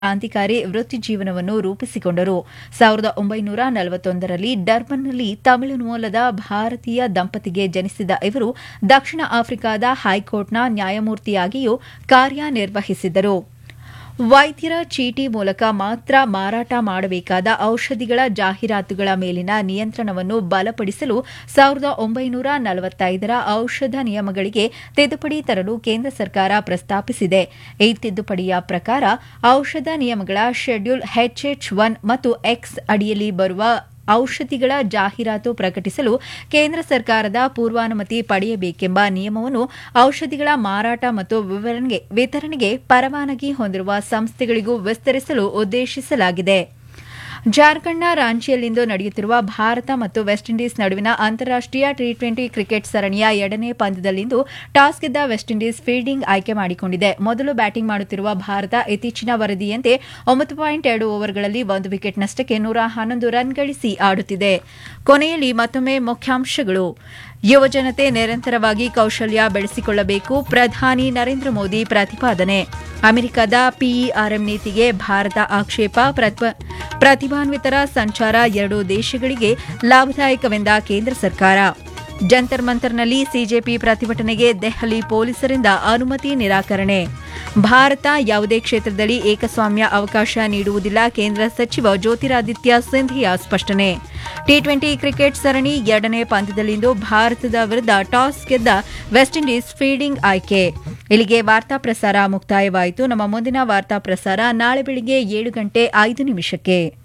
ಕ್ರಾಂತಿಕಾರಿ ವೃತ್ತಿ ಜೀವನವನ್ನು ರೂಪಿಸಿಕೊಂಡರು ಸಾವಿರದ ಒಂಬೈನೂರ ನಲವತ್ತೊಂದರಲ್ಲಿ ಡರ್ಬನ್ನಲ್ಲಿ ತಮಿಳು ಮೂಲದ ಭಾರತೀಯ ದಂಪತಿಗೆ ಜನಿಸಿದ ಇವರು ದಕ್ಷಿಣ ಆಫ್ರಿಕಾದ ಹೈಕೋರ್ಟ್ನ ನ್ಯಾಯಮೂರ್ತಿಯಾಗಿಯೂ ಕಾರ್ಯನಿರ್ವಹಿಸಿದ್ದರು ವೈದ್ಯರ ಚೀಟಿ ಮೂಲಕ ಮಾತ್ರ ಮಾರಾಟ ಮಾಡಬೇಕಾದ ಔಷಧಿಗಳ ಜಾಹೀರಾತುಗಳ ಮೇಲಿನ ನಿಯಂತ್ರಣವನ್ನು ಬಲಪಡಿಸಲು ಸಾವಿರದ ಒಂಬೈನೂರ ನಲವತ್ತೈದರ ಔಷಧ ನಿಯಮಗಳಿಗೆ ತಿದ್ದುಪಡಿ ತರಲು ಕೇಂದ್ರ ಸರ್ಕಾರ ಪ್ರಸ್ತಾಪಿಸಿದೆ ಈ ತಿದ್ದುಪಡಿಯ ಪ್ರಕಾರ ಔಷಧ ನಿಯಮಗಳ ಶೆಡ್ಯೂಲ್ ಎಚ್ಎಚ್ ಒನ್ ಮತ್ತು ಎಕ್ಸ್ ಅಡಿಯಲ್ಲಿ ಬರುವ ಔಷಧಿಗಳ ಜಾಹೀರಾತು ಪ್ರಕಟಿಸಲು ಕೇಂದ್ರ ಸರ್ಕಾರದ ಪೂರ್ವಾನುಮತಿ ಪಡೆಯಬೇಕೆಂಬ ನಿಯಮವನ್ನು ಔಷಧಿಗಳ ಮಾರಾಟ ಮತ್ತು ವಿವರಣೆಗೆ ವಿತರಣೆಗೆ ಪರವಾನಗಿ ಹೊಂದಿರುವ ಸಂಸ್ಥೆಗಳಿಗೂ ವಿಸ್ತರಿಸಲು ಉದ್ದೇಶಿಸಲಾಗಿದೆ ಜಾರ್ಖಂಡ್ನ ರಾಂಚಿಯಲ್ಲಿಂದು ನಡೆಯುತ್ತಿರುವ ಭಾರತ ಮತ್ತು ವೆಸ್ಟ್ ಇಂಡೀಸ್ ನಡುವಿನ ಅಂತಾರಾಷ್ಟೀಯ ಟಿ ಟ್ವೆಂಟಿ ಕ್ರಿಕೆಟ್ ಸರಣಿಯ ಎರಡನೇ ಪಂದ್ಯದಲ್ಲಿಂದು ಟಾಸ್ ಗೆದ್ದ ವೆಸ್ಟ್ ಇಂಡೀಸ್ ಫೀಲ್ಡಿಂಗ್ ಆಯ್ಕೆ ಮಾಡಿಕೊಂಡಿದೆ ಮೊದಲು ಬ್ಯಾಟಿಂಗ್ ಮಾಡುತ್ತಿರುವ ಭಾರತ ಇತ್ತೀಚಿನ ವರದಿಯಂತೆ ಒಂಬತ್ತು ಪಾಯಿಂಟ್ ಎರಡು ಓವರ್ಗಳಲ್ಲಿ ಒಂದು ವಿಕೆಟ್ ನಷ್ಟಕ್ಕೆ ನೂರ ಹನ್ನೊಂದು ರನ್ ಗಳಿಸಿ ಆಡುತ್ತಿದೆ ಕೊನೆಯಲ್ಲಿ ಮತ್ತೊಮ್ಮೆ ಮುಖ್ಯಾಂಶಗಳು ಯುವಜನತೆ ನಿರಂತರವಾಗಿ ಕೌಶಲ್ಯ ಬೆಳೆಸಿಕೊಳ್ಳಬೇಕು ಪ್ರಧಾನಿ ನರೇಂದ್ರ ಮೋದಿ ಪ್ರತಿಪಾದನೆ ಅಮೆರಿಕದ ಪಿಇಆರ್ಎಂ ನೀತಿಗೆ ಭಾರತ ಆಕ್ಷೇಪ ಪ್ರತಿಭಾನ್ವಿತರ ಸಂಚಾರ ಎರಡೂ ದೇಶಗಳಿಗೆ ಲಾಭದಾಯಕವೆಂದ ಕೇಂದ್ರ ಸರ್ಕಾರ ಜಂತರ್ ಮಂತರ್ನಲ್ಲಿ ಸಿಜೆಪಿ ಪ್ರತಿಭಟನೆಗೆ ದೆಹಲಿ ಪೊಲೀಸರಿಂದ ಅನುಮತಿ ನಿರಾಕರಣೆ ಭಾರತ ಯಾವುದೇ ಕ್ಷೇತ್ರದಲ್ಲಿ ಏಕಸ್ವಾಮ್ಯ ಅವಕಾಶ ನೀಡುವುದಿಲ್ಲ ಕೇಂದ್ರ ಸಚಿವ ಜ್ಯೋತಿರಾದಿತ್ಯ ಸಿಂಧಿಯಾ ಸ್ಪಷ್ಟನೆ ಟಿ ಟ್ವೆಂಟಿ ಕ್ರಿಕೆಟ್ ಸರಣಿ ಎರಡನೇ ಪಂದ್ಯದಲ್ಲಿಂದು ಭಾರತದ ವಿರುದ್ಧ ಟಾಸ್ ಗೆದ್ದ ವೆಸ್ಟ್ ಇಂಡೀಸ್ ಫೀಲ್ಡಿಂಗ್ ಆಯ್ಕೆ ಇಲ್ಲಿಗೆ ವಾರ್ತಾ ಪ್ರಸಾರ ಮುಕ್ತಾಯವಾಯಿತು ನಮ್ಮ ಮುಂದಿನ ವಾರ್ತಾ ಪ್ರಸಾರ ನಾಳೆ ಬೆಳಿಗ್ಗೆ ಏಳು ಗಂಟೆ ಐದು ನಿಮಿಷಕ್ಕೆ